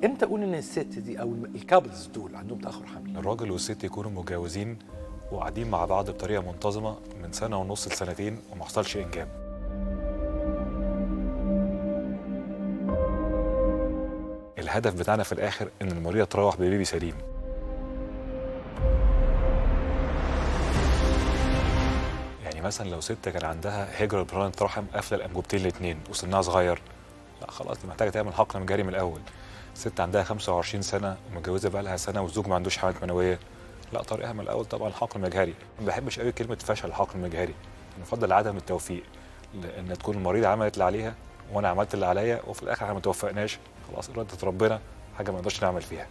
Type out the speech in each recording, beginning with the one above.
امتى اقول ان الست دي او الكابلز دول عندهم تاخر حمل الراجل والست يكونوا متجوزين وقاعدين مع بعض بطريقه منتظمه من سنه ونص لسنتين وما حصلش انجاب الهدف بتاعنا في الاخر ان المريضه تروح ببيبي سليم يعني مثلا لو ست كان عندها هجرة برانة رحم قافله الانبوبتين الاثنين وسنها صغير لا خلاص دي محتاجه تعمل حقن مجاري من الاول ست عندها 25 سنه ومتجوزه بقى لها سنه والزوج ما عندوش حملات منويه لا طريقها من الاول طبعا الحقن المجهري ما بحبش قوي كلمه فشل الحقن المجهري بفضل عدم التوفيق لان تكون المريضه عملت اللي عليها وانا عملت اللي عليا وفي الاخر احنا ما توفقناش خلاص اراده ربنا حاجه ما نقدرش نعمل فيها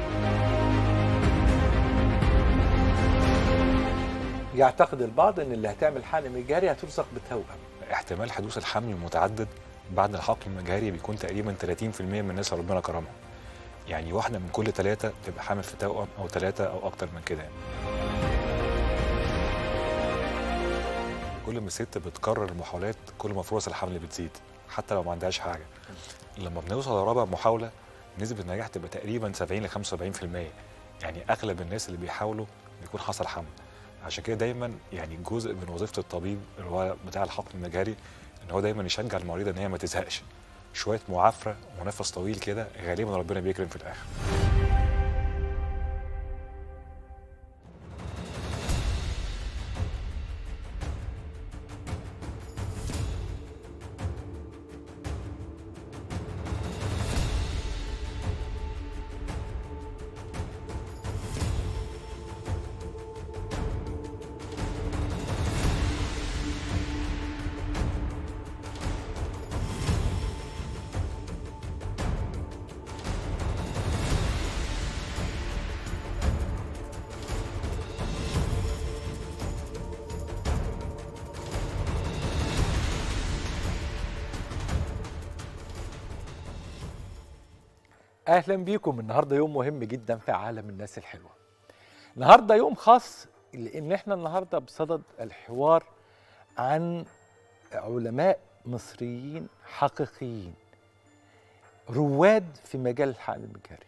يعتقد البعض ان اللي هتعمل حقن مجاري هترزق بتوأم احتمال حدوث الحمل المتعدد بعد الحقن المجهري بيكون تقريبا 30% من الناس اللي ربنا كرمهم يعني واحده من كل ثلاثه تبقى حامل في توأم او ثلاثه او اكتر من كده يعني. كل ما الست بتكرر المحاولات كل ما فرص الحمل بتزيد حتى لو ما عندهاش حاجه لما بنوصل لرابع محاوله نسبه النجاح تبقى تقريبا 70 ل 75% يعني اغلب الناس اللي بيحاولوا بيكون حصل حمل عشان كده دايما يعني جزء من وظيفه الطبيب اللي هو بتاع الحقن المجهري ان هو دايما يشجع المريضه ان هي ما تزهقش شويه معافره ونفس طويل كده غالبا ربنا بيكرم في الاخر اهلا بيكم النهارده يوم مهم جدا في عالم الناس الحلوه النهارده يوم خاص لان احنا النهارده بصدد الحوار عن علماء مصريين حقيقيين رواد في مجال الحقن المجهري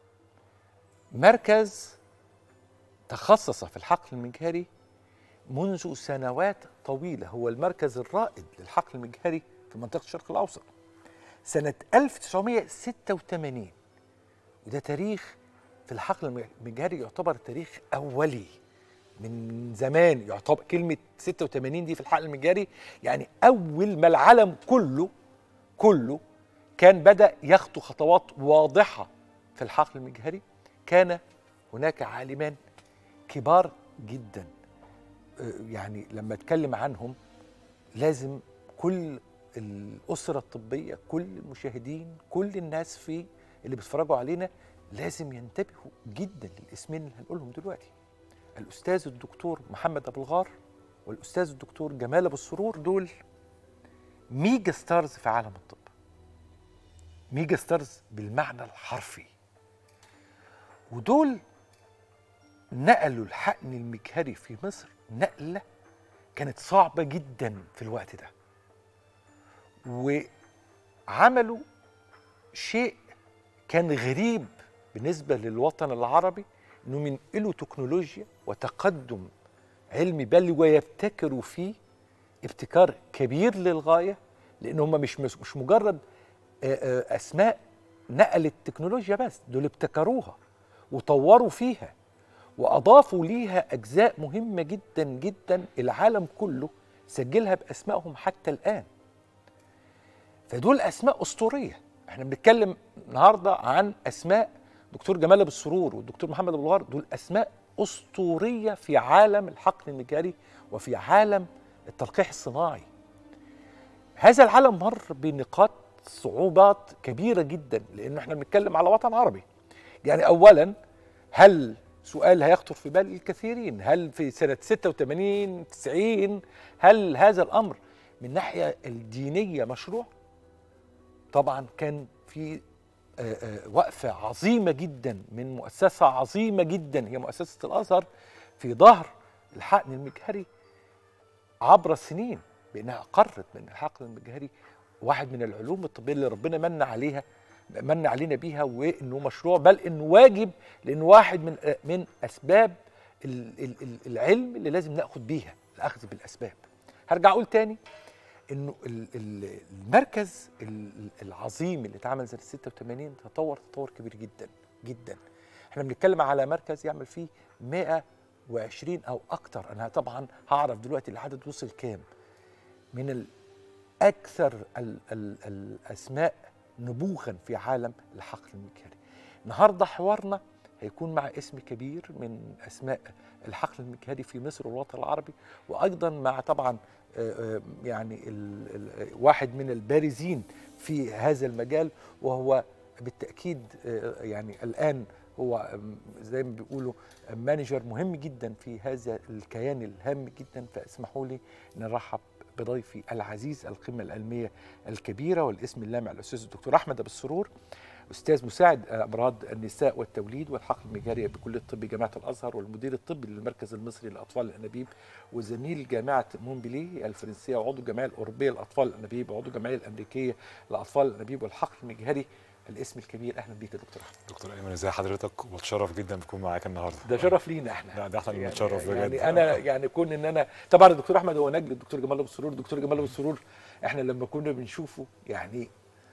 مركز تخصص في الحقن المجهري منذ سنوات طويلة هو المركز الرائد للحقن المجهري في منطقة الشرق الأوسط سنة 1986 وده تاريخ في الحقل المجهري يعتبر تاريخ أولي من زمان يعتبر كلمة 86 دي في الحقل المجهري يعني أول ما العالم كله كله كان بدأ يخطو خطوات واضحة في الحقل المجهري كان هناك عالمان كبار جدا يعني لما اتكلم عنهم لازم كل الأسرة الطبية كل المشاهدين كل الناس في اللي بيتفرجوا علينا لازم ينتبهوا جدا للاسمين اللي هنقولهم دلوقتي الأستاذ الدكتور محمد أبو الغار والأستاذ الدكتور جمال أبو السرور دول ميجا ستارز في عالم الطب ميجا ستارز بالمعنى الحرفي ودول نقلوا الحقن المجهري في مصر نقلة كانت صعبة جدا في الوقت ده وعملوا شيء كان غريب بالنسبة للوطن العربي انهم ينقلوا تكنولوجيا وتقدم علمي بل ويبتكروا فيه ابتكار كبير للغاية لان هم مش مش مجرد اسماء نقلت تكنولوجيا بس دول ابتكروها وطوروا فيها واضافوا ليها اجزاء مهمه جدا جدا العالم كله سجلها باسمائهم حتى الان فدول اسماء اسطوريه احنا بنتكلم النهارده عن اسماء دكتور جمال ابو السرور والدكتور محمد ابو الغار دول اسماء اسطوريه في عالم الحقن المجاري وفي عالم التلقيح الصناعي هذا العالم مر بنقاط صعوبات كبيره جدا لان احنا بنتكلم على وطن عربي يعني اولا هل سؤال هيخطر في بال الكثيرين هل في سنة 86 90 هل هذا الأمر من ناحية الدينية مشروع طبعا كان في وقفة عظيمة جدا من مؤسسة عظيمة جدا هي مؤسسة الأزهر في ظهر الحقن المجهري عبر السنين بأنها قرت من الحقن المجهري واحد من العلوم الطبية اللي ربنا من عليها من علينا بيها وانه مشروع بل انه واجب لانه واحد من من اسباب ال- ال- ال- العلم اللي لازم ناخد بيها الاخذ بالاسباب هرجع اقول تاني انه ال- ال- المركز ال- العظيم اللي اتعمل سنه 86 تطور تطور كبير جدا جدا احنا بنتكلم على مركز يعمل فيه 120 او اكتر انا طبعا هعرف دلوقتي العدد وصل كام من ال- اكثر ال ال الاسماء نبوغا في عالم الحقل المكيالي النهارده حوارنا هيكون مع اسم كبير من اسماء الحقل المكيالي في مصر والوطن العربي وايضا مع طبعا آه، آه، يعني ال ال واحد من البارزين في هذا المجال وهو بالتاكيد آه، يعني الان هو آم، زي ما بيقولوا مانجر مهم جدا في هذا الكيان الهام جدا فاسمحوا لي نرحب بضيفي العزيز القمه العلميه الكبيره والاسم اللامع الاستاذ الدكتور احمد ابو السرور استاذ مساعد امراض النساء والتوليد والحقل المجاري بكليه الطب جامعه الازهر والمدير الطبي للمركز المصري للاطفال الانابيب وزميل جامعه مونبلي الفرنسيه وعضو الجمعيه الاوروبيه للاطفال الانابيب وعضو الجمعيه الامريكيه للاطفال الانابيب والحقل المجهري الاسم الكبير اهلا بيك يا دكتور احمد دكتور ايمن ازي حضرتك وبتشرف جدا بكون معاك النهارده ده شرف لينا احنا لا ده احنا اللي يعني, بنتشرف بجد يعني انا يعني كون ان انا طبعا الدكتور احمد هو نجل الدكتور جمال ابو السرور الدكتور جمال ابو السرور احنا لما كنا بنشوفه يعني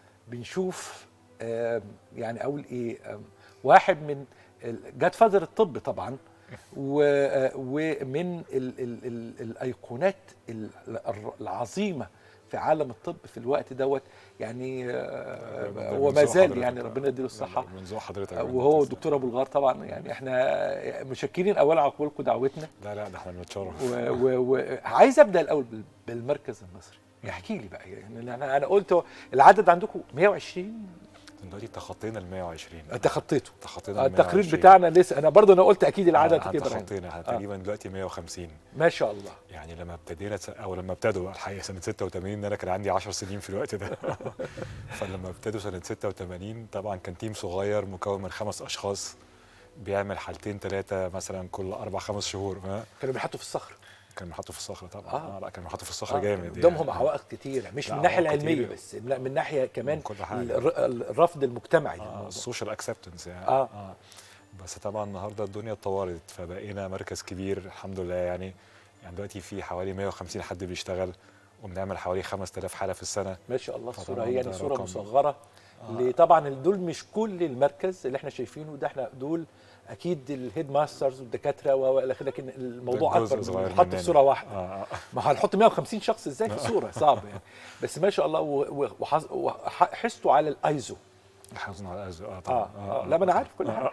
بنشوف آم، يعني اقول ايه آم، واحد من جاد فازر الطب طبعا و- آه، ومن ال ال ال الايقونات ال- العظيمه في عالم الطب في الوقت دوت يعني آه، ده هو من ما ذوق زال حضرتك. يعني ربنا يديله الصحه من ذوق حضرتك وهو الدكتور ابو الغار طبعا يعني احنا مشكرين اولا على قبولكم دعوتنا لا لا ده احنا بنتشرف وعايز ابدا الاول بال- بالمركز المصري احكي لي بقى يعني انا انا قلت العدد عندكم 120 دلوقتي تخطينا ال 120 تخطيته تخطينا آه، ال التقرير 120. بتاعنا لسه انا برضه انا قلت اكيد العدد آه، كده يعني. تخطينا احنا آه. تقريبا دلوقتي 150 ما شاء الله يعني لما ابتدينا س- او لما ابتدوا بقى الحقيقه سنه 86 ان انا كان عندي 10 سنين في الوقت ده فلما ابتدوا سنه 86 طبعا كان تيم صغير مكون من خمس اشخاص بيعمل حالتين ثلاثه مثلا كل اربع خمس شهور ها؟ كانوا بيحطوا في الصخر كان بيحطوا في الصخره طبعا آه. آه. لا كان بيحطوا في الصخره آه، جامد قدامهم يعني. عوائق كتيره مش لا، من الناحيه عوائق العلميه كتير. بس لا من ناحيه كمان من كل حاجة. الر- الرفض المجتمعي آه للموضوع. السوشيال اكسبتنس يعني آه. آه. بس طبعا النهارده الدنيا اتطورت فبقينا مركز كبير الحمد لله يعني يعني دلوقتي في حوالي 150 حد بيشتغل وبنعمل حوالي 5000 حاله في السنه ما شاء الله الصوره فطبعاً هي ده يعني صوره رقم. مصغره اللي طبعا دول مش كل المركز اللي احنا شايفينه ده احنا دول اكيد الهيد ماسترز والدكاتره والى اخره لكن الموضوع ده جزء اكبر صغير بنحط في مننا. صوره واحده آه آه. ما هنحط 150 شخص ازاي في صوره صعبه يعني بس ما شاء الله و- و- وحظ- وحسوا على الايزو حافظنا على الأزل اه اه, طبعا آه. لا ما انا عارف كل حاجه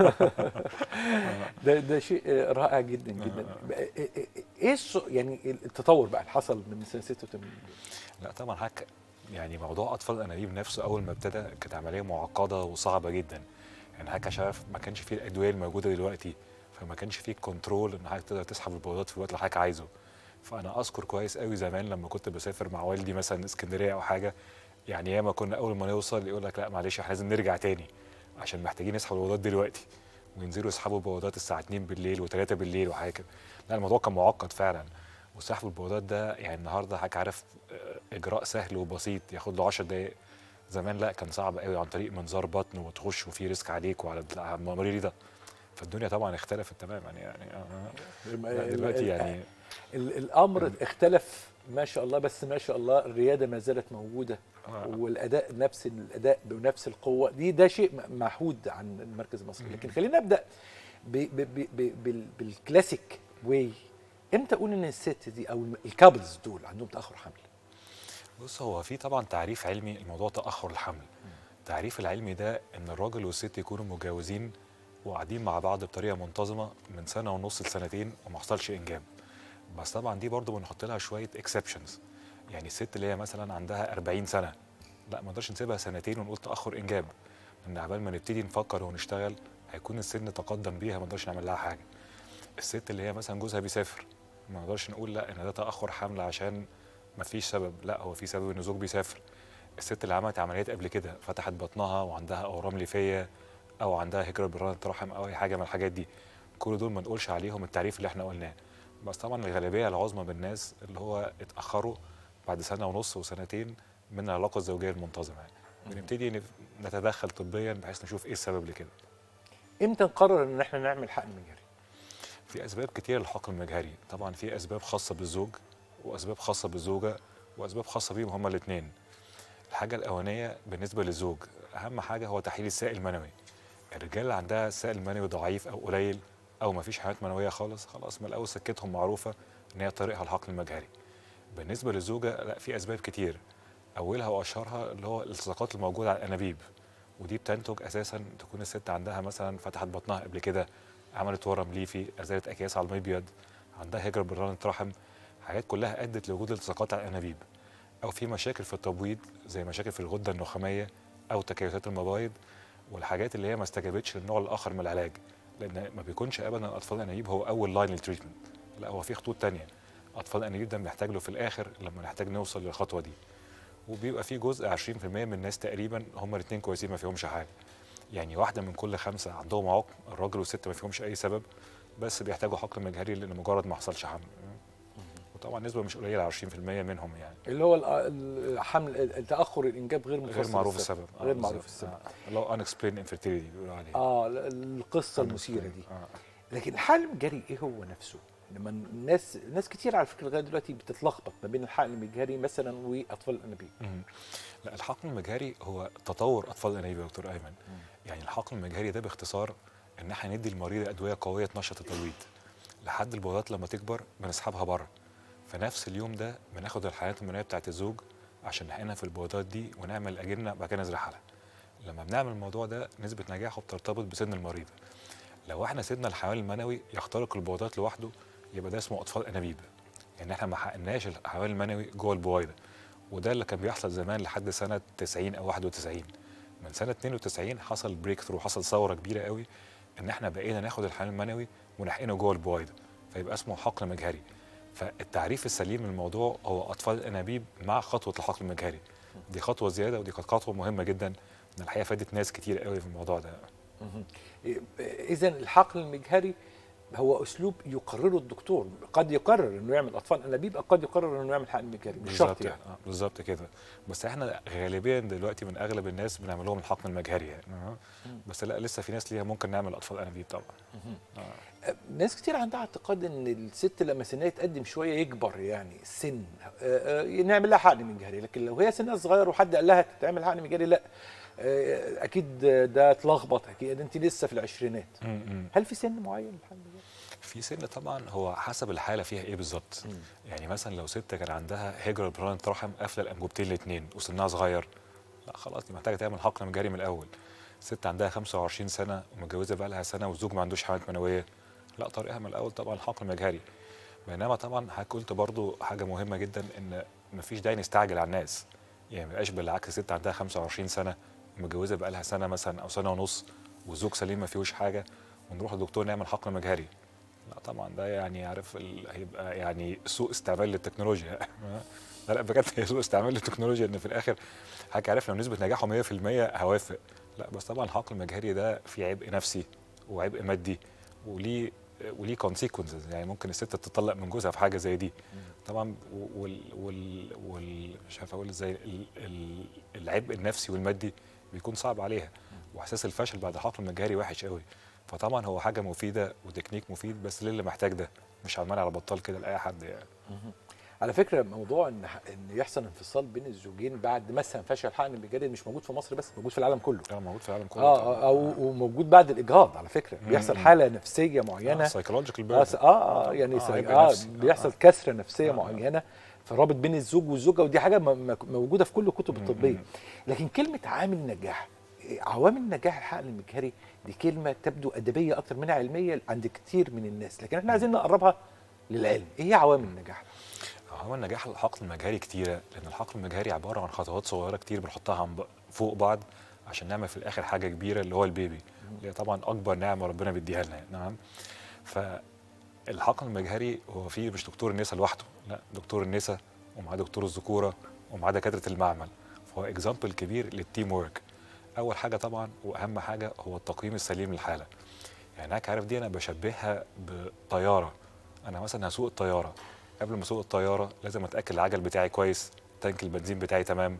ده ده شيء آه، رائع جدا جدا بقى إيه- إيه- ايه الص- يعني التطور بقى اللي حصل من سنه 86 لا طبعا حك يعني موضوع اطفال الانابيب نفسه اول ما ابتدى كانت عمليه معقده وصعبه جدا يعني حضرتك شايف ما كانش فيه الادويه الموجوده دلوقتي فما كانش فيه كنترول ان حضرتك تقدر تسحب البيضات في الوقت اللي حضرتك عايزه فانا اذكر كويس قوي زمان لما كنت بسافر مع والدي مثلا اسكندريه او حاجه يعني ياما كنا اول ما نوصل يقول لك لا معلش احنا لازم نرجع تاني عشان محتاجين نسحب البيضات دلوقتي وينزلوا يسحبوا البيضات الساعه 2 بالليل و3 بالليل وحاجه كده لا الموضوع كان معقد فعلا وسحب البيضات ده يعني النهارده حضرتك عارف آه، اجراء سهل وبسيط ياخد له 10 دقائق زمان لا كان صعب قوي عن طريق منظار بطن وتخش وفي ريسك عليك وعلى على المريض ده فالدنيا طبعا اختلفت تماما يعني آه، لا دلوقتي يعني ال- الامر اختلف ما شاء الله بس ما شاء الله الرياده ما زالت موجوده آه. والاداء نفس الاداء بنفس القوه دي ده شيء م- معهود عن المركز المصري لكن خلينا نبدا ب ب ب ب بال- بالكلاسيك واي امتى اقول ان الست دي او الكابلز دول عندهم تاخر حمل بص هو في طبعا تعريف علمي الموضوع تاخر الحمل التعريف العلمي ده ان الراجل والست يكونوا متجوزين وقاعدين مع بعض بطريقه منتظمه من سنه ونص لسنتين وما حصلش انجاب بس طبعا دي برضو بنحط لها شويه اكسبشنز يعني الست اللي هي مثلا عندها 40 سنه لا ما نقدرش نسيبها سنتين ونقول تاخر انجاب لان عبال ما نبتدي نفكر ونشتغل هيكون السن تقدم بيها ما نقدرش نعمل لها حاجه الست اللي هي مثلا جوزها بيسافر ما نقدرش نقول لا ان ده تاخر حمل عشان ما فيش سبب لا هو في سبب ان زوج بيسافر الست اللي عملت عمليات قبل كده فتحت بطنها وعندها اورام ليفيه او عندها هجره برانة رحم او اي حاجه من الحاجات دي كل دول ما نقولش عليهم التعريف اللي احنا قلناه بس طبعا الغالبيه العظمى من الناس اللي هو اتاخروا بعد سنه ونص وسنتين من العلاقه الزوجيه المنتظمه يعني بنبتدي نف- نتدخل طبيا بحيث نشوف ايه السبب لكده امتى نقرر ان احنا نعمل حقن مجهري في اسباب كتير للحقن المجهري طبعا في اسباب خاصه بالزوج واسباب خاصه بالزوجه واسباب خاصه بيهم هما الاثنين الحاجه الاولانيه بالنسبه للزوج اهم حاجه هو تحليل السائل المنوي الرجال اللي عندها السائل المنوي ضعيف او قليل او ما فيش حيوانات منويه خالص خلاص من الاول سكتهم معروفه ان هي طريقها الحقن المجهري بالنسبه للزوجه لا في اسباب كتير اولها واشهرها اللي هو الالتصاقات الموجوده على الانابيب ودي بتنتج اساسا تكون الست عندها مثلا فتحت بطنها قبل كده عملت ورم ليفي ازالت اكياس على المبيض عندها هجره برانه رحم حاجات كلها ادت لوجود التصاقات على الانابيب او في مشاكل في التبويض زي مشاكل في الغده النخاميه او تكيسات المبايض والحاجات اللي هي ما استجابتش للنوع الاخر من العلاج لان ما بيكونش ابدا اطفال الانابيب هو اول لاين للتريتمنت لا هو في خطوط تانية اطفال الانابيب ده بنحتاج له في الاخر لما نحتاج نوصل للخطوه دي وبيبقى في جزء 20% من الناس تقريبا هم الاثنين كويسين ما فيهمش حاجه يعني واحده من كل خمسه عندهم عقم الراجل والست ما فيهمش اي سبب بس بيحتاجوا حقن مجهري لان مجرد ما حصلش حمل وطبعا نسبه مش قليله 20% منهم يعني اللي هو الأ- الحمل التاخر الانجاب غير مفصل غير معروف السبب آه، غير معروف بالظبط. السبب آه، اللي هو unexplained infertility بيقولوا عليه اه ال- القصه المثيره دي آه. لكن الحقن المجهري ايه هو نفسه؟ لما الناس ناس كتير على فكره لغايه دلوقتي بتتلخبط ما بين الحقن المجهري مثلا واطفال الانابيب مم. لا الحقن المجهري هو تطور اطفال الانابيب يا دكتور ايمن يعني الحقن المجهري ده باختصار ان احنا ندي المريض ادويه قويه تنشط التبويض لحد البويضات لما تكبر بنسحبها بره في نفس اليوم ده بناخد الحيوانات المنويه بتاعت الزوج عشان نحقنها في البويضات دي ونعمل اجنه بعد كده نزرعها لما بنعمل الموضوع ده نسبه نجاحه بترتبط بسن المريض لو احنا سيبنا الحيوان المنوي يخترق البويضات لوحده يبقى ده اسمه اطفال انابيب يعني احنا ما حقناش الحيوان المنوي جوه البويضه وده اللي كان بيحصل زمان لحد سنه 90 او 91 من سنه 92 حصل بريك ثرو حصل ثوره كبيره قوي ان احنا بقينا ناخد الحيوان المنوي ونحقنه جوه البويضه فيبقى اسمه حقن مجهري فالتعريف السليم للموضوع هو اطفال الانابيب مع خطوه الحقن المجهري دي خطوه زياده ودي كانت خطوه مهمه جدا ان الحقيقه فادت ناس كتير قوي في الموضوع ده اذا الحقن المجهري هو اسلوب يقرره الدكتور قد يقرر انه يعمل اطفال انابيب قد يقرر انه يعمل حقن مجهري مش شرط بالظبط يعني آه، بالظبط كده بس احنا غالبيا دلوقتي من اغلب الناس بنعمل لهم الحقن المجهري يعني آه. بس لا لسه في ناس ليها ممكن نعمل اطفال انابيب طبعا آه. ناس كتير عندها اعتقاد ان الست لما سنها يتقدم شويه يكبر يعني السن آه، آه، نعمل لها حقن مجهري لكن لو هي سنها صغير وحد قال لها تتعمل حقن مجهري لا آه، اكيد ده اتلخبط اكيد انت لسه في العشرينات م- م. هل في سن معين للحقن المجهري؟ في سن طبعا هو حسب الحاله فيها ايه بالظبط يعني مثلا لو ست كان عندها هجره برانة رحم قافله الانجوبتين الاثنين وسنها صغير لا خلاص دي محتاجه تعمل حقن مجاري من الاول ست عندها 25 سنه ومتجوزه بقى لها سنه والزوج ما عندوش حملات منويه لا طريقها من الاول طبعا حقن مجهري بينما طبعا حضرتك قلت برضو حاجه مهمه جدا ان مفيش داعي نستعجل على الناس يعني ما يبقاش بالعكس ست عندها 25 سنه ومتجوزه بقى لها سنه مثلا او سنه ونص والزوج سليم ما فيهوش حاجه ونروح للدكتور نعمل حقن مجهري لا طبعا ده يعني عارف ال... هيبقى يعني سوء استعمال للتكنولوجيا لا لا بجد هي سوء استعمال للتكنولوجيا ان في الاخر حضرتك عارف لو نسبه نجاحه 100% هوافق لا بس طبعا الحقن المجهري ده فيه عبء نفسي وعبء مادي وليه وليه كونسيكونسز يعني ممكن الست تطلق من جوزها في حاجه زي دي طبعا وال وال, وال مش عارف اقول ازاي ال- ال- العبء النفسي والمادي بيكون صعب عليها واحساس الفشل بعد الحقن المجهري وحش قوي فطبعا هو حاجه مفيده وتكنيك مفيد بس للي محتاج ده مش عمال على بطال كده لاي حد يعني على فكره موضوع ان ان يحصل انفصال بين الزوجين بعد مثلا فشل الحقن المجهري مش موجود في مصر بس موجود في العالم كله ده موجود في العالم كله اه آه، او وموجود بعد الاجهاض على فكره بيحصل حاله نفسيه معينه سايكولوجيكال اه س- اه آه، يعني آه، س- عبء اه نفسي. بيحصل آه. كسره نفسيه آه، آه. معينه في الرابط بين الزوج والزوجه ودي حاجه م- م- موجوده في كل الكتب مم. الطبيه لكن كلمه عامل نجاح إيه، عوامل نجاح الحقن المجهري دي كلمه تبدو ادبيه اكتر منها علميه عند كتير من الناس لكن احنا عايزين نقربها للعلم ايه هي عوامل النجاح هو النجاح الحقن المجهري كتيره لان الحقن المجهري عباره عن خطوات صغيره كتير بنحطها عن ب- فوق بعض عشان نعمل في الاخر حاجه كبيره اللي هو البيبي اللي هي طبعا اكبر نعمه ربنا بيديها لنا نعم فالحقن المجهري هو فيه مش دكتور النساء لوحده لا دكتور النساء ومعاه دكتور الذكوره ومعاه دكاتره المعمل فهو اكزامبل كبير للتيم ورك اول حاجه طبعا واهم حاجه هو التقييم السليم للحاله يعني هناك عارف دي انا بشبهها بطياره انا مثلا هسوق الطياره قبل ما اسوق الطياره لازم اتاكد العجل بتاعي كويس تانك البنزين بتاعي تمام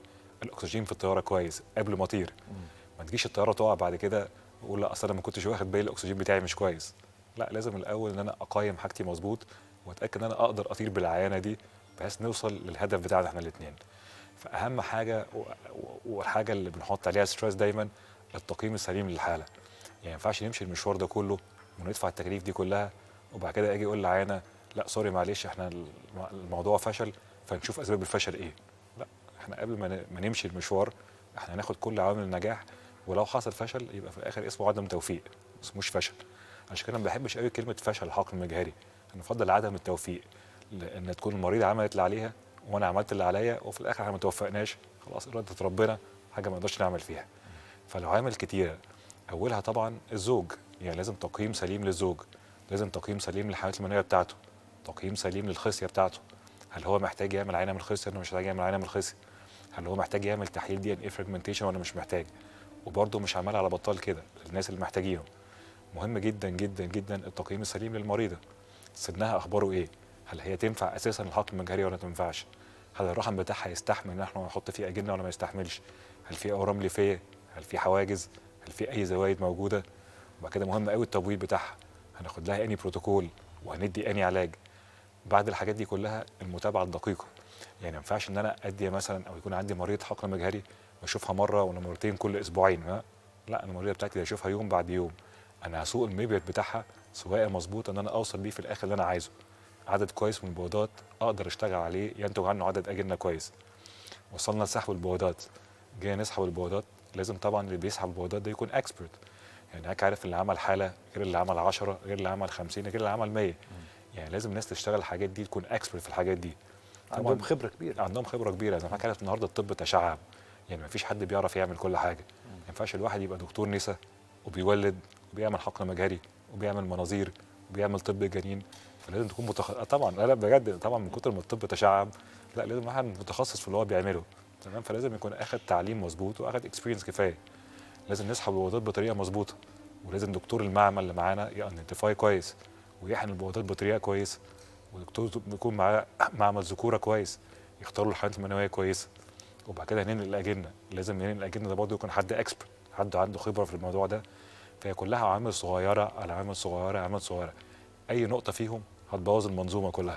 الاكسجين في الطياره كويس قبل ما اطير ما تجيش الطياره تقع بعد كده واقول لا اصل انا ما كنتش واخد بالي الاكسجين بتاعي مش كويس لا لازم الاول ان انا اقيم حاجتي مظبوط واتاكد ان انا اقدر اطير بالعيانه دي بحيث نوصل للهدف بتاعنا احنا الاثنين فاهم حاجه و- و- والحاجه اللي بنحط عليها ستريس دايما التقييم السليم للحاله يعني ما ينفعش نمشي المشوار ده كله وندفع التكاليف دي كلها وبعد كده اجي اقول للعيانه لا سوري معلش احنا الم- الموضوع فشل فنشوف اسباب الفشل ايه لا احنا قبل ما ن- ما نمشي المشوار احنا هناخد كل عوامل النجاح ولو حصل فشل يبقى في الاخر اسمه عدم توفيق ما اسموش فشل عشان كده ما بحبش قوي كلمه فشل الحقل المجهري انا بفضل عدم التوفيق لان تكون المريضه عملت اللي عليها وانا عملت اللي عليا وفي الاخر احنا ما توفقناش خلاص اراده ربنا حاجه ما نقدرش نعمل فيها فالعوامل كتيره اولها طبعا الزوج يعني لازم تقييم سليم للزوج لازم تقييم سليم للحالات المنويه بتاعته تقييم سليم للخصيه بتاعته هل هو محتاج يعمل عينه من الخصيه ولا مش محتاج يعمل عينه من الخصيه هل هو محتاج يعمل تحليل دي ان اي فراجمنتيشن ولا مش محتاج وبرضه مش عمال على بطال كده للناس اللي محتاجينه مهم جدا جدا جدا التقييم السليم للمريضه سنها اخباره ايه هل هي تنفع اساسا الحقن المجهري ولا ما تنفعش هل الرحم بتاعها يستحمل ان احنا نحط فيه اجنه ولا ما يستحملش هل في اورام ليفيه هل في حواجز هل في اي زوايد موجوده وبعد كده مهم قوي التبويض بتاعها هناخد لها اني بروتوكول وهندي اني علاج بعد الحاجات دي كلها المتابعه الدقيقه يعني ما ينفعش ان انا ادي مثلا او يكون عندي مريض حقن مجهري واشوفها مره ولا مرتين كل اسبوعين ها لا انا المريضه بتاعتي دي اشوفها يوم بعد يوم انا هسوق المبيض بتاعها سواقه مظبوطه ان انا اوصل بيه في الاخر اللي انا عايزه عدد كويس من البويضات اقدر اشتغل عليه ينتج عنه عدد اجنه كويس وصلنا لسحب البويضات جينا نسحب البويضات لازم طبعا اللي بيسحب البويضات ده يكون اكسبرت يعني هيك عارف اللي عمل حاله غير اللي عمل 10 غير اللي عمل 50 غير اللي عمل 100 يعني لازم الناس تشتغل الحاجات دي تكون اكسبرت في الحاجات دي عندهم خبره كبيره عندهم خبره كبيره زي ما حضرتك عارف النهارده الطب تشعب يعني ما فيش حد بيعرف يعمل كل حاجه ما ينفعش الواحد يبقى دكتور نساء وبيولد وبيعمل حقن مجهري وبيعمل مناظير وبيعمل طب جنين فلازم تكون متخ... آه طبعا لا لا بجد طبعا من كتر ما الطب تشعب لا لازم واحد متخصص في اللي هو بيعمله تمام فلازم يكون اخد تعليم مظبوط واخد اكسبيرينس كفايه لازم نسحب البويضات بطريقه مظبوطه ولازم دكتور المعمل اللي معانا يانتيفاي كويس ويحقن البويضات بطريقه كويسه ودكتور بيكون معاه معمل ذكوره كويس يختاروا الحالات المنويه كويسه وبعد كده هننقل الاجنه لازم ننقل الاجنه ده برضه يكون حد اكسبرت حد عنده خبره في الموضوع ده فهي كلها عوامل صغيره على عوامل صغيره عوامل صغيره اي نقطه فيهم هتبوظ المنظومه كلها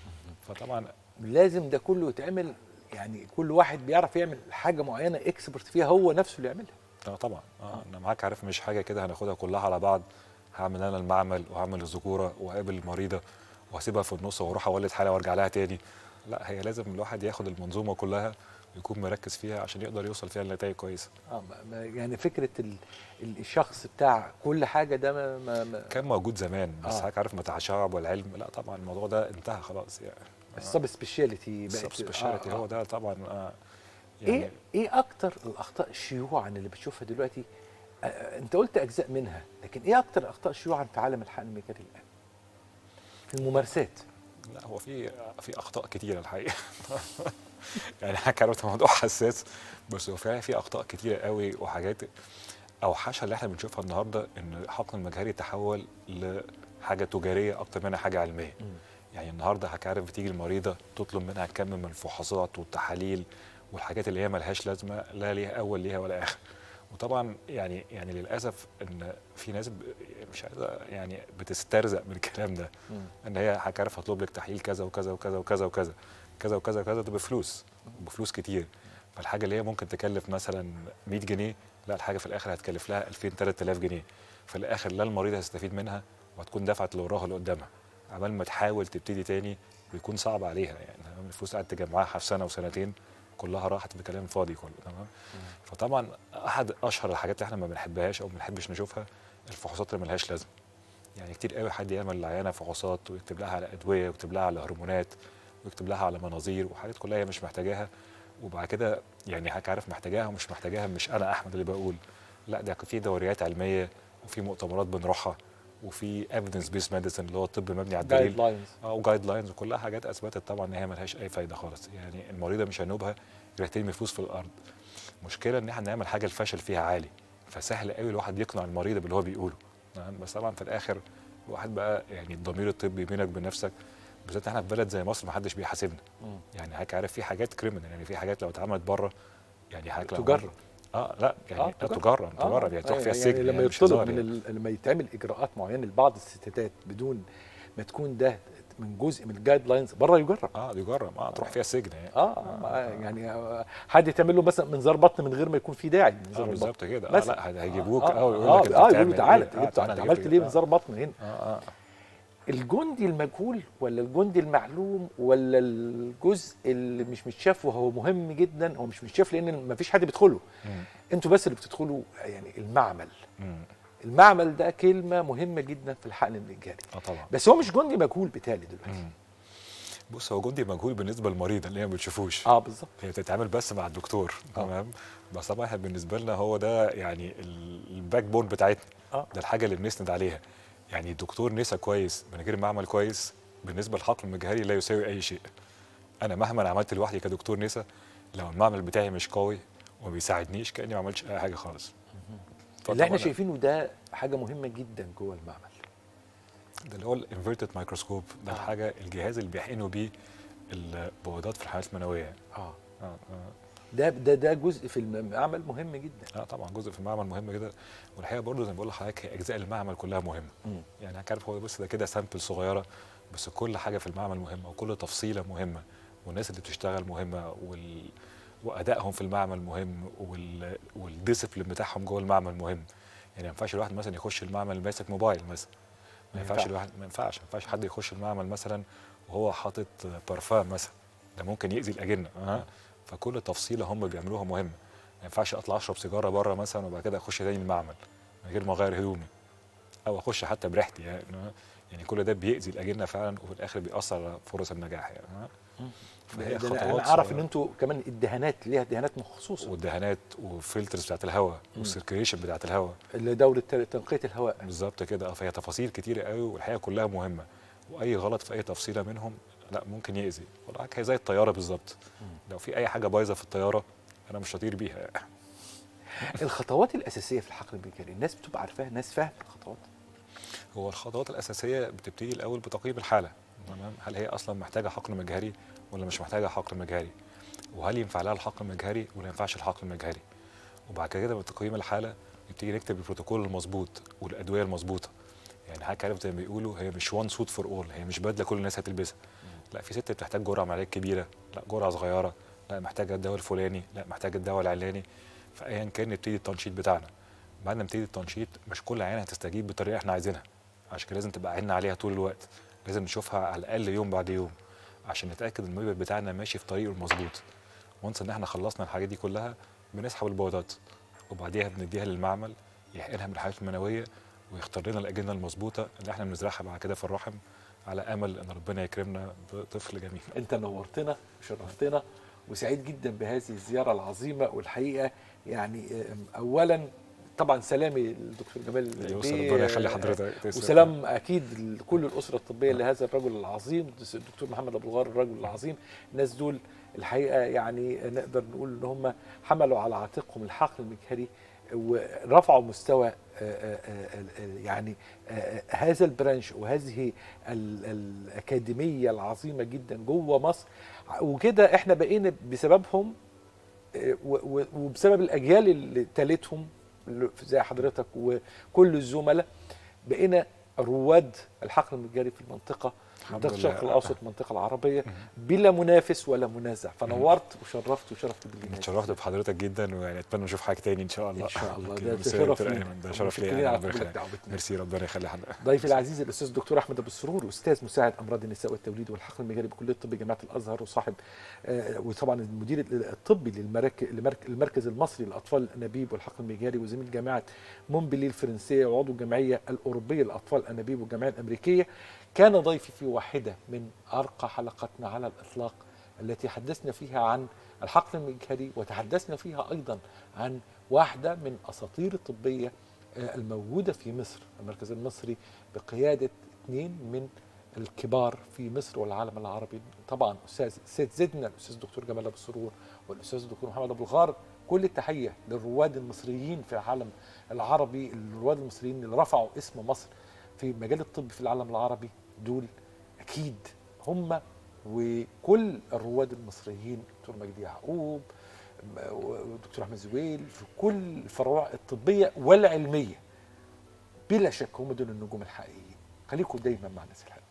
فطبعا لازم ده كله يتعمل يعني كل واحد بيعرف يعمل حاجه معينه اكسبرت فيها هو نفسه اللي يعملها اه طبعا اه انا معاك عارف مش حاجه كده هناخدها كلها على بعض هعمل انا المعمل وهعمل الذكوره واقابل المريضه وهسيبها في النص واروح اولد حاله وارجع لها تاني لا هي لازم الواحد ياخد المنظومه كلها ويكون مركز فيها عشان يقدر يوصل فيها لنتائج كويسه اه ما- ما- يعني فكره ال- ال- الشخص بتاع كل حاجه ده ما, ما, ما كان موجود زمان بس آه. حضرتك عارف مع التشعب والعلم لا طبعا الموضوع ده انتهى خلاص يعني السب سبيشاليتي السب سبيشاليتي هو ده طبعا آه ايه يعني ايه اكتر الاخطاء شيوعا اللي بتشوفها دلوقتي آه انت قلت اجزاء منها لكن ايه اكتر الاخطاء شيوعا في عالم الحقن الميكاني الان في الممارسات لا هو في في اخطاء كتيره الحقيقه يعني حضرتك عارف الموضوع حساس بس هو فعلا في اخطاء كتيره قوي وحاجات اوحشها اللي احنا بنشوفها النهارده ان الحقن المجهري تحول لحاجه تجاريه اكتر منها حاجه علميه يعني النهارده حضرتك عارف بتيجي المريضه تطلب منها كم من الفحوصات والتحاليل والحاجات اللي هي ملهاش لازمه لا ليها اول ليها ولا اخر وطبعا يعني يعني للاسف ان في ناس ب- مش عايزه يعني بتسترزق من الكلام ده ان هي حضرتك عارف هطلب لك تحليل كذا وكذا وكذا وكذا وكذا كذا وكذا وكذا ده بفلوس بفلوس كتير فالحاجه اللي هي ممكن تكلف مثلا 100 جنيه لا الحاجه في الاخر هتكلف لها 2000 3000 جنيه في الاخر لا المريض هيستفيد منها وهتكون دفعت اللي وراها اللي قدامها عمال ما تحاول تبتدي تاني بيكون صعب عليها يعني تمام؟ الفلوس قعدت تجمعها في سنه وسنتين كلها راحت بكلام فاضي كله تمام فطبعا احد اشهر الحاجات اللي احنا ما بنحبهاش او ما بنحبش نشوفها الفحوصات اللي ملهاش لازمه يعني كتير قوي حد يعمل للعيانه فحوصات ويكتب لها على ادويه ويكتب لها على هرمونات ويكتب لها على مناظير وحاجات كلها هي مش محتاجاها وبعد كده يعني حضرتك عارف محتاجاها ومش محتاجاها مش انا احمد اللي بقول لا ده في دوريات علميه وفي مؤتمرات بنروحها وفي ايفيدنس بيس ميديسن اللي هو الطب مبني على الدليل جايد لاينز اه وجايد لاينز وكلها حاجات اثبتت طبعا ان هي ملهاش اي فايده خالص يعني المريضه مش هنوبها غير ترمي فلوس في الارض المشكله ان احنا نعمل حاجه الفشل فيها عالي فسهل قوي الواحد يقنع المريض باللي هو بيقوله تمام؟ بس طبعا في الاخر الواحد بقى يعني الضمير الطبي بينك وبين نفسك بالذات احنا في بلد زي مصر ما حدش بيحاسبنا يعني حضرتك عارف في حاجات كريمنال يعني في حاجات لو اتعملت بره يعني حضرتك لو- تجرب اه لا يعني آه، آه تجرب. تجرب تجرب يعني تروح فيها السجن لما يعني مش يطلب هزار من يعني. ال... لما يتعمل اجراءات معينه لبعض الستات بدون ما تكون ده من جزء من الجايد لاينز بره يجرب اه يجرب اه تروح فيها السجن يعني اه, آه يعني آه، حد يتعمل له مثلا منظار بطن من غير ما يكون في داعي اه منظار البطن بالظبط كده اه مثلا. لا هيجيبوك اه اه ويقول اه, لك انت آه يقولوا بتعمل تعالى إيه؟ انت آه، جبت تعالى انت أنا عملت جبت ليه إيه؟ منظار بطن هنا اه اه الجندي المجهول ولا الجندي المعلوم ولا الجزء اللي مش متشاف وهو مهم جدا هو مش متشاف لان ما فيش حد بيدخله مم. انتوا بس اللي بتدخلوا يعني المعمل مم. المعمل ده كلمه مهمه جدا في الحقن الانجاري اه طبعا بس هو مش جندي مجهول بالتالي دلوقتي مم. بص هو جندي مجهول بالنسبه للمريض اللي هي ما بتشوفوش اه بالظبط هي بتتعامل بس مع الدكتور آه. تمام بس طبعا احنا بالنسبه لنا هو ده يعني ال- الباك بون بتاعتنا اه ده الحاجه اللي بنسند عليها يعني الدكتور نسا كويس من غير معمل كويس بالنسبه للحقل المجهري لا يساوي اي شيء انا مهما عملت لوحدي كدكتور نسا لو المعمل بتاعي مش قوي وما بيساعدنيش كاني ما عملتش اي حاجه خالص اللي احنا فطبعاً شايفينه ده حاجه مهمه جدا جوه المعمل ده اللي هو الانفيرتد مايكروسكوب ده آه. الحاجه الجهاز اللي بيحقنوا بيه البويضات في الحالات المنويه اه اه اه ده ده ده جزء في المعمل مهم جدا اه طبعا جزء في المعمل مهم جدا والحقيقه برضه زي ما بقول لحضرتك هي اجزاء المعمل كلها مهمه مم. يعني حضرتك عارف هو بس ده كده سامبل صغيره بس كل حاجه في المعمل مهمه وكل تفصيله مهمه والناس اللي بتشتغل مهمه وال... وادائهم في المعمل مهم وال... والديسيبلين بتاعهم جوه المعمل مهم يعني ما ينفعش الواحد مثلا يخش المعمل ماسك موبايل مثلا ما ما ينفعش ينفعش. الواحد ما ينفعش ما ينفعش حد يخش المعمل مثلا وهو حاطط بارفان مثلا ده ممكن يأذي الأجنة أه؟ فكل تفصيلة هم بيعملوها مهمة ما ينفعش أطلع أشرب سيجارة بره مثلا وبعد كده أخش تاني المعمل من غير ما أغير هدومي أو أخش حتى بريحتي يعني أه؟ يعني كل ده بيأذي الأجنة فعلا وفي الآخر بيأثر على فرص النجاح يعني أه؟ فهي ده أنا خطوات اعرف ان صغيرة. انتوا كمان الدهانات ليها دهانات مخصوصه والدهانات والفلترز بتاعت الهواء والسيركيليشن بتاعت الهواء اللي دوره تنقيه الهواء بالظبط كده اه فهي تفاصيل كتيره قوي والحقيقه كلها مهمه واي غلط في اي تفصيله منهم لا ممكن يأذي والله هي زي الطياره بالظبط لو في اي حاجه بايظه في الطياره انا مش هطير بيها الخطوات الاساسيه في الحقل الميكاني الناس بتبقى عارفاها الناس فاهمه الخطوات هو الخطوات الاساسيه بتبتدي الاول بتقييم الحاله تمام هل هي اصلا محتاجه حقن مجهري ولا مش محتاجه حقن مجهري وهل ينفع لها الحقن المجهري ولا ما ينفعش الحقن المجهري وبعد كده من تقييم الحاله نبتدي نكتب البروتوكول المظبوط والادويه المظبوطه يعني حضرتك عارف زي ما بيقولوا هي مش وان سوت فور اول هي مش بدله كل الناس هتلبسها لا في ست بتحتاج جرعه معالج كبيره لا جرعه صغيره لا محتاجه الدواء الفلاني لا محتاجه الدواء العلاني فايا كان نبتدي التنشيط بتاعنا بعد ما نبتدي التنشيط مش كل عينه هتستجيب بالطريقه احنا عايزينها عشان كده لازم تبقى عيننا عليها طول الوقت لازم نشوفها على الاقل يوم بعد يوم عشان نتاكد ان المبيض بتاعنا ماشي في طريقه المظبوط وانس ان احنا خلصنا الحاجات دي كلها بنسحب البويضات وبعديها بنديها للمعمل يحقنها من الحالات المنويه ويختار لنا الاجنه المظبوطه اللي احنا بنزرعها بعد كده في الرحم على امل ان ربنا يكرمنا بطفل جميل انت نورتنا وشرفتنا وسعيد جدا بهذه الزياره العظيمه والحقيقه يعني آم، اولا طبعا سلامي للدكتور جمال يوصل بيه، ربنا يخلي آه، حضرتك تسلم. وسلام اكيد لكل الاسره الطبيه لهذا الرجل العظيم الدكتور محمد ابو الغار الرجل العظيم الناس دول الحقيقه يعني نقدر نقول ان هم حملوا على عاتقهم الحقل المجهري ورفعوا مستوى آه، آه، آه، آه، يعني آه، آه، هذا البرانش وهذه ال- الاكاديميه العظيمه جدا جوه مصر وكده احنا بقينا بسببهم آه، و- و- وبسبب الاجيال اللي تالتهم اللي زي حضرتك وكل الزملاء بقينا رواد الحقل المتجري في المنطقه الحمد منطقه الشرق لله. الاوسط المنطقه العربيه بلا منافس ولا منازع فنورت وشرفت وشرفت بالجهاز اتشرفت بحضرتك جدا ويعني اتمنى نشوف حاجه تاني ان شاء الله ان شاء الله كده. ده ميرسي يا شرف دكتور لينا. أيمن، ده شرف متشكرين ليا على ربنا قبول يخليك. دعوتنا. ميرسي ربنا يخلي حضرتك ضيفي العزيز الاستاذ الدكتور احمد ابو السرور استاذ مساعد امراض النساء والتوليد والحقل المجاري بكليه الطب جامعه الازهر وصاحب آه، وطبعا المدير الطبي للمرك- لمرك- المركز المصري للاطفال الانابيب والحقل المجاري وزميل جامعه مونبلي الفرنسيه وعضو الجمعيه الاوروبيه للاطفال الانابيب والجمعيه الامريكيه كان ضيفي في واحده من ارقى حلقاتنا على الاطلاق التي حدثنا فيها عن الحقل المجهري وتحدثنا فيها ايضا عن واحده من اساطير الطبيه آه، الموجوده في مصر المركز المصري بقياده اثنين من الكبار في مصر والعالم العربي طبعا استاذ سيد زدنا الاستاذ الدكتور جمال ابو السرور والاستاذ الدكتور محمد ابو الغار كل التحيه للرواد المصريين في العالم العربي الرواد المصريين اللي رفعوا اسم مصر في مجال الطب في العالم العربي دول اكيد هم وكل الرواد المصريين دكتور مجدي يعقوب ودكتور احمد زويل في كل الفروع الطبيه والعلميه بلا شك هم دول النجوم الحقيقيين خليكم دايما مع الناس الحلوه